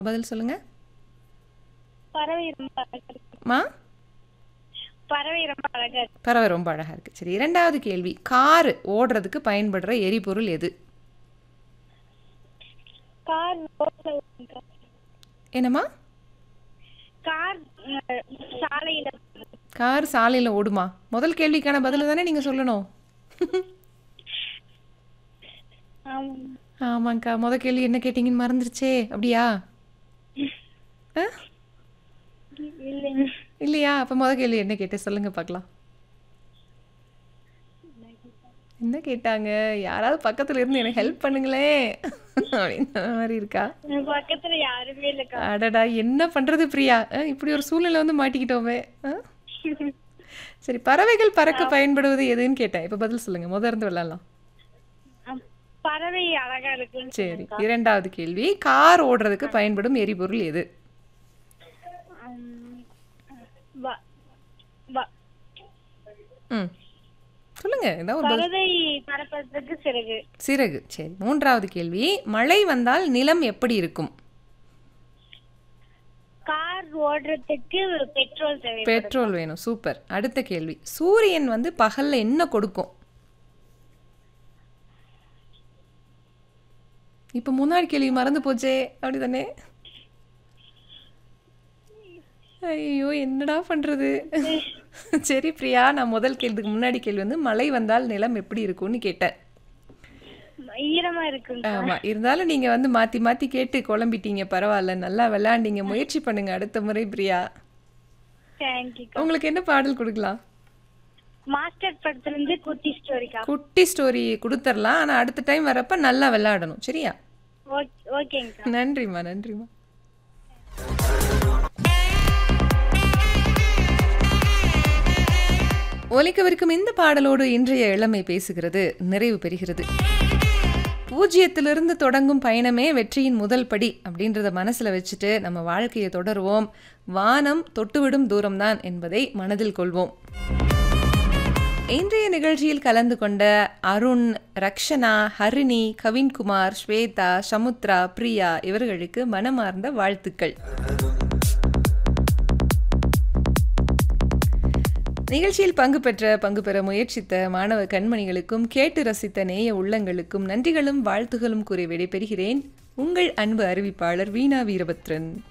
பதில் சொல்லுங்க பறவை ரொம்ப அழகா இருக்கு மா பறவை ரொம்ப அழகா இருக்கு பறவை ரொம்ப அழகா இருக்கு சரி இரண்டாவது கேள்வி கார் ஓடுறதுக்கு பயன்படுற எரிபொருள் எது கார் ரோட்ல ஓடுங்க. என்னம்மா கார் அஹ், சாலையில கார் சாலையில் ஓடுமா முதல் கேள்விக்கான பதில் தானே நீங்கள் சொல்லணும் ஆம். ஆமாங்க்கா முதல் கேள்வி என்ன கேட்டீங்கன்னு மறந்துருச்சே அப்படியா ஆ இல்லைங்க இல்லையா அப்போ முதல் கேள்வி என்ன கேட்டேன் சொல்லுங்க பார்க்கலாம் என்ன கேட்டாங்க யாராவது பக்கத்துல இருந்து எனக்கு ஹெல்ப் பண்ணுங்களே அப்படின்ற மாதிரி இருக்கா என் பக்கத்துல யாருமே இல்லக்கா அடடா என்ன பண்றது பிரியா அஹ், இப்படி ஒரு சூழ்நிலை வந்து மாட்டிக்கிட்டோமே அஹ்? சரி பறவைகள் பறக்க பயன்படுவது எதுன்னு கேட்டேன் இப்போ பதில் சொல்லுங்க முத இருந்து விளையாடலாம் ஆம். பறவை அழகா இருக்கு சரி இரண்டாவது கேள்வி கார் ஓடுறதுக்கு பயன்படும் எரிபொருள் எது ஆம். வ- வ- ம் சொல்லுங்க ஏதாவது ஒரு பதில் பறவை பறப்பதற்கு சிறகு சிறகு சரி மூன்றாவது கேள்வி மழை வந்தால் நிலம் எப்படி இருக்கும் கார் ஓடுறதுக்கு பெட்ரோல் தேவை பெட்ரோல் வேணும் சூப்பர் அடுத்த கேள்வி சூரியன் வந்து பகல்ல என்ன கொடுக்கும் இப்ப முன்னாடி கேள்வி மறந்து போச்சே அப்படிதானே ஐயோ என்னடா பண்றது சரி பிரியா நான் முதல் கேள்விக்கு முன்னாடி கேள்வி வந்து மழை வந்தால் நிலம் எப்படி இருக்கும்னு கேட்டேன் ஈரமா இருக்குங்க ஆமா இருந்தாலும் நீங்க வந்து மாத்தி மாத்தி கேட்டு குழம்பிட்டீங்க பரவாயில்ல நல்லா விளையாண்டீங்க முயற்சி பண்ணுங்க அடுத்த முறை பிரியா தேங்க்யூ உங்களுக்கு என்ன பாடல் கொடுக்கலாம் மாஸ்டர் படத்துல இருந்து குட்டி ஸ்டோரிக்கா குட்டி ஸ்டோரி கொடுத்துடலாம் ஆனா அடுத்த டைம் வரப்ப நல்லா விளையாடணும் சரியா ஓகேங்கக்கா நன்றிம்மா நன்றிம்மா ஒலிக்கவிருக்கும் இந்த பாடலோடு இன்றைய இளமை பேசுகிறது நிறைவு பெறுகிறது பூஜ்ஜியத்திலிருந்து தொடங்கும் பயணமே வெற்றியின் முதல் படி அப்படின்றத மனசுல வச்சுட்டு நம்ம வாழ்க்கையை தொடருவோம் வானம் தொட்டுவிடும் தூரம்தான் என்பதை மனதில் கொள்வோம் இன்றைய நிகழ்ச்சியில் கலந்து கொண்ட அருண் ரக்ஷனா ஹரிணி கவின்குமார் ஸ்வேதா சமுத்ரா பிரியா இவர்களுக்கு மனமார்ந்த வாழ்த்துக்கள் நிகழ்ச்சியில் பங்கு பெற்ற பங்கு பெற முயற்சித்த மாணவ கண்மணிகளுக்கும் கேட்டு ரசித்த நேய உள்ளங்களுக்கும் நன்றிகளும் வாழ்த்துகளும் கூறி விடைபெறுகிறேன் உங்கள் அன்பு அறிவிப்பாளர் வீணா வீரபத்ரன்